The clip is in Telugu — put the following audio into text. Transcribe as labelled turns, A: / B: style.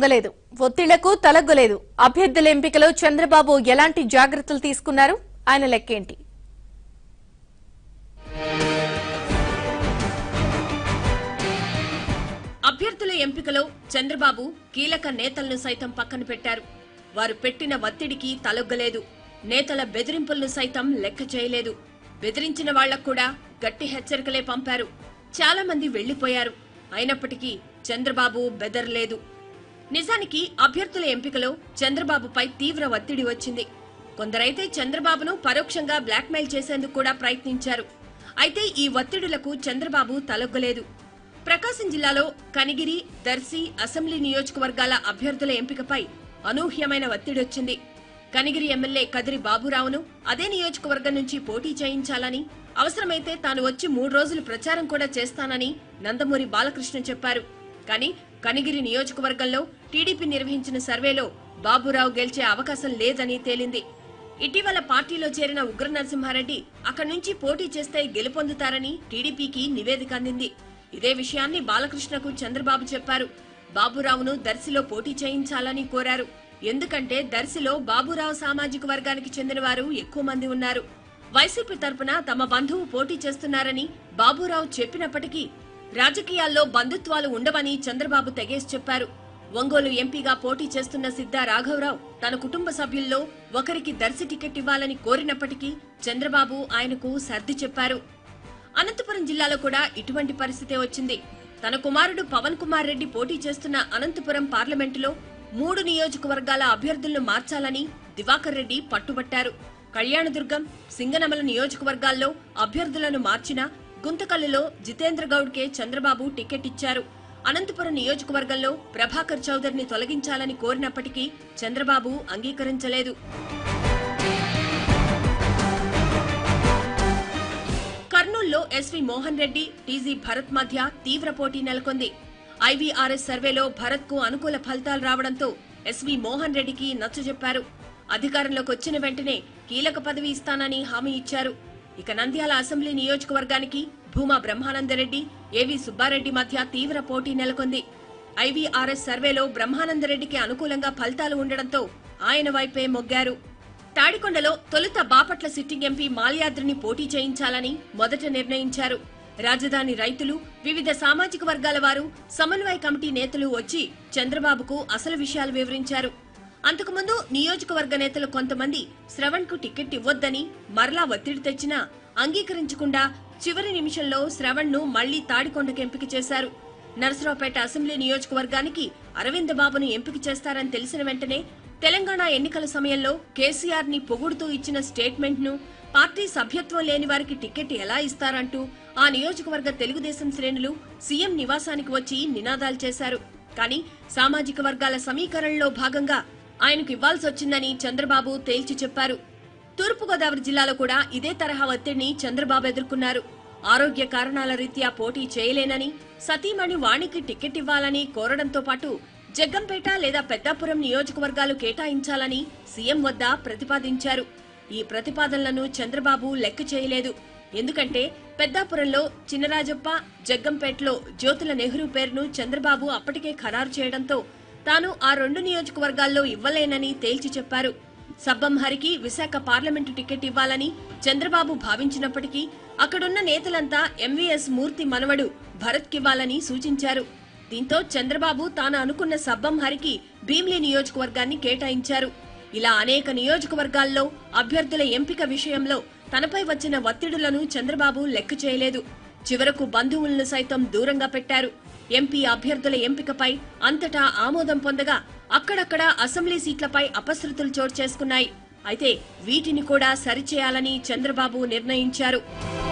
A: తగ్గలేదు ఒత్తిళ్లకు తలగ్గలేదు అభ్యర్థుల ఎంపికలో చంద్రబాబు ఎలాంటి జాగ్రత్తలు తీసుకున్నారు ఆయన లెక్కేంటి
B: అభ్యర్థుల ఎంపికలో చంద్రబాబు కీలక నేతలను సైతం పక్కన పెట్టారు వారు పెట్టిన ఒత్తిడికి తలొగ్గలేదు నేతల బెదిరింపులను సైతం లెక్క చేయలేదు బెదిరించిన వాళ్లకు కూడా గట్టి హెచ్చరికలే పంపారు చాలా మంది వెళ్లిపోయారు అయినప్పటికీ చంద్రబాబు బెదరలేదు నిజానికి అభ్యర్థుల ఎంపికలో చంద్రబాబుపై తీవ్ర ఒత్తిడి వచ్చింది కొందరైతే చంద్రబాబును పరోక్షంగా బ్లాక్మెయిల్ చేసేందుకు కూడా ప్రయత్నించారు అయితే ఈ ఒత్తిడులకు చంద్రబాబు తలొగ్గలేదు ప్రకాశం జిల్లాలో కనిగిరి దర్శి అసెంబ్లీ నియోజకవర్గాల అభ్యర్థుల ఎంపికపై అనూహ్యమైన ఒత్తిడొచ్చింది కనిగిరి ఎమ్మెల్యే కదిరి బాబురావును అదే నియోజకవర్గం నుంచి పోటీ చేయించాలని అవసరమైతే తాను వచ్చి మూడు రోజులు ప్రచారం కూడా చేస్తానని నందమూరి బాలకృష్ణ చెప్పారు కానీ కనిగిరి నియోజకవర్గంలో టీడీపీ నిర్వహించిన సర్వేలో బాబురావు గెలిచే అవకాశం లేదని తేలింది ఇటీవల పార్టీలో చేరిన ఉగ్ర నరసింహారెడ్డి అక్కడి నుంచి పోటీ చేస్తే గెలుపొందుతారని టీడీపీకి నివేదిక అందింది ఇదే విషయాన్ని బాలకృష్ణకు చంద్రబాబు చెప్పారు బాబురావును దర్శిలో పోటీ చేయించాలని కోరారు ఎందుకంటే దర్శిలో బాబురావు సామాజిక వర్గానికి చెందిన వారు ఎక్కువ మంది ఉన్నారు వైసీపీ తరపున తమ బంధువు పోటీ చేస్తున్నారని బాబురావు చెప్పినప్పటికీ రాజకీయాల్లో బంధుత్వాలు ఉండవని చంద్రబాబు తెగేసి చెప్పారు ఒంగోలు ఎంపీగా పోటీ చేస్తున్న సిద్ధా రాఘవరావు తన కుటుంబ సభ్యుల్లో ఒకరికి దర్శి టికెట్ ఇవ్వాలని కోరినప్పటికీ చంద్రబాబు ఆయనకు సర్ది చెప్పారు అనంతపురం జిల్లాలో కూడా ఇటువంటి పరిస్థితే వచ్చింది తన కుమారుడు పవన్ కుమార్ రెడ్డి పోటీ చేస్తున్న అనంతపురం పార్లమెంటులో మూడు నియోజకవర్గాల అభ్యర్థులను మార్చాలని దివాకర్ రెడ్డి పట్టుబట్టారు కళ్యాణదుర్గం సింగనమల నియోజకవర్గాల్లో అభ్యర్థులను మార్చినా గుంతకల్లులో జితేంద్ర గౌడ్కే చంద్రబాబు టికెట్ ఇచ్చారు అనంతపురం నియోజకవర్గంలో ప్రభాకర్ చౌదరిని తొలగించాలని కోరినప్పటికీ చంద్రబాబు అంగీకరించలేదు కర్నూల్లో ఎస్వి మోహన్ రెడ్డి టీజీ భరత్ మధ్య తీవ్ర పోటీ నెలకొంది ఐవీఆర్ఎస్ సర్వేలో భరత్ కు అనుకూల ఫలితాలు రావడంతో ఎస్వి మోహన్ రెడ్డికి నచ్చజెప్పారు అధికారంలోకి వచ్చిన వెంటనే కీలక పదవి ఇస్తానని హామీ ఇచ్చారు ఇక నంద్యాల అసెంబ్లీ నియోజకవర్గానికి భూమా బ్రహ్మానందరెడ్డి ఏవి సుబ్బారెడ్డి మధ్య తీవ్ర పోటీ నెలకొంది ఐవీఆర్ఎస్ సర్వేలో బ్రహ్మానందరెడ్డికి అనుకూలంగా ఫలితాలు ఉండడంతో ఆయన వైపే మొగ్గారు తాడికొండలో తొలుత బాపట్ల సిట్టింగ్ ఎంపీ మాల్యాద్రిని పోటీ చేయించాలని మొదట నిర్ణయించారు రాజధాని రైతులు వివిధ సామాజిక వర్గాల వారు సమన్వయ కమిటీ నేతలు వచ్చి చంద్రబాబుకు అసలు విషయాలు వివరించారు అంతకుముందు నియోజకవర్గ నేతలు కొంతమంది శ్రవణ్ కు టికెట్ ఇవ్వొద్దని మరలా ఒత్తిడి తెచ్చినా అంగీకరించకుండా చివరి నిమిషంలో శ్రవణ్ ను మళ్లీ తాడికొండకు ఎంపిక చేశారు నరసరావుపేట అసెంబ్లీ నియోజకవర్గానికి అరవింద్ బాబును ఎంపిక చేస్తారని తెలిసిన వెంటనే తెలంగాణ ఎన్నికల సమయంలో కేసీఆర్ ని పొగుడుతూ ఇచ్చిన స్టేట్మెంట్ ను పార్టీ సభ్యత్వం లేని వారికి టికెట్ ఎలా ఇస్తారంటూ ఆ నియోజకవర్గ తెలుగుదేశం శ్రేణులు సీఎం నివాసానికి వచ్చి నినాదాలు చేశారు కానీ సామాజిక వర్గాల సమీకరణలో భాగంగా ఆయనకు ఇవ్వాల్సి వచ్చిందని చంద్రబాబు తేల్చి చెప్పారు తూర్పుగోదావరి జిల్లాలో కూడా ఇదే తరహా ఒత్తిడిని చంద్రబాబు ఎదుర్కొన్నారు ఆరోగ్య కారణాల రీత్యా పోటీ చేయలేనని సతీమణి వాణికి టికెట్ ఇవ్వాలని కోరడంతో పాటు జగ్గంపేట లేదా పెద్దాపురం నియోజకవర్గాలు కేటాయించాలని సీఎం వద్ద ప్రతిపాదించారు ఈ ప్రతిపాదనలను చంద్రబాబు లెక్క చేయలేదు ఎందుకంటే పెద్దాపురంలో చినరాజప్ప జగ్గంపేటలో జ్యోతుల నెహ్రూ పేరును చంద్రబాబు అప్పటికే ఖరారు చేయడంతో తాను ఆ రెండు నియోజకవర్గాల్లో ఇవ్వలేనని తేల్చి చెప్పారు సబ్బం హరికి విశాఖ పార్లమెంటు టికెట్ ఇవ్వాలని చంద్రబాబు భావించినప్పటికీ అక్కడున్న నేతలంతా ఎంవీఎస్ మూర్తి మనవడు భరత్కివ్వాలని సూచించారు దీంతో చంద్రబాబు తాను అనుకున్న సబ్బం హరికి భీమ్లీ నియోజకవర్గాన్ని కేటాయించారు ఇలా అనేక నియోజకవర్గాల్లో అభ్యర్థుల ఎంపిక విషయంలో తనపై వచ్చిన ఒత్తిడులను చంద్రబాబు లెక్క చేయలేదు చివరకు బంధువులను సైతం దూరంగా పెట్టారు ఎంపీ అభ్యర్థుల ఎంపికపై అంతటా ఆమోదం పొందగా అక్కడక్కడ అసెంబ్లీ సీట్లపై అపశృతులు చోటు చేసుకున్నాయి అయితే వీటిని కూడా సరిచేయాలని చంద్రబాబు నిర్ణయించారు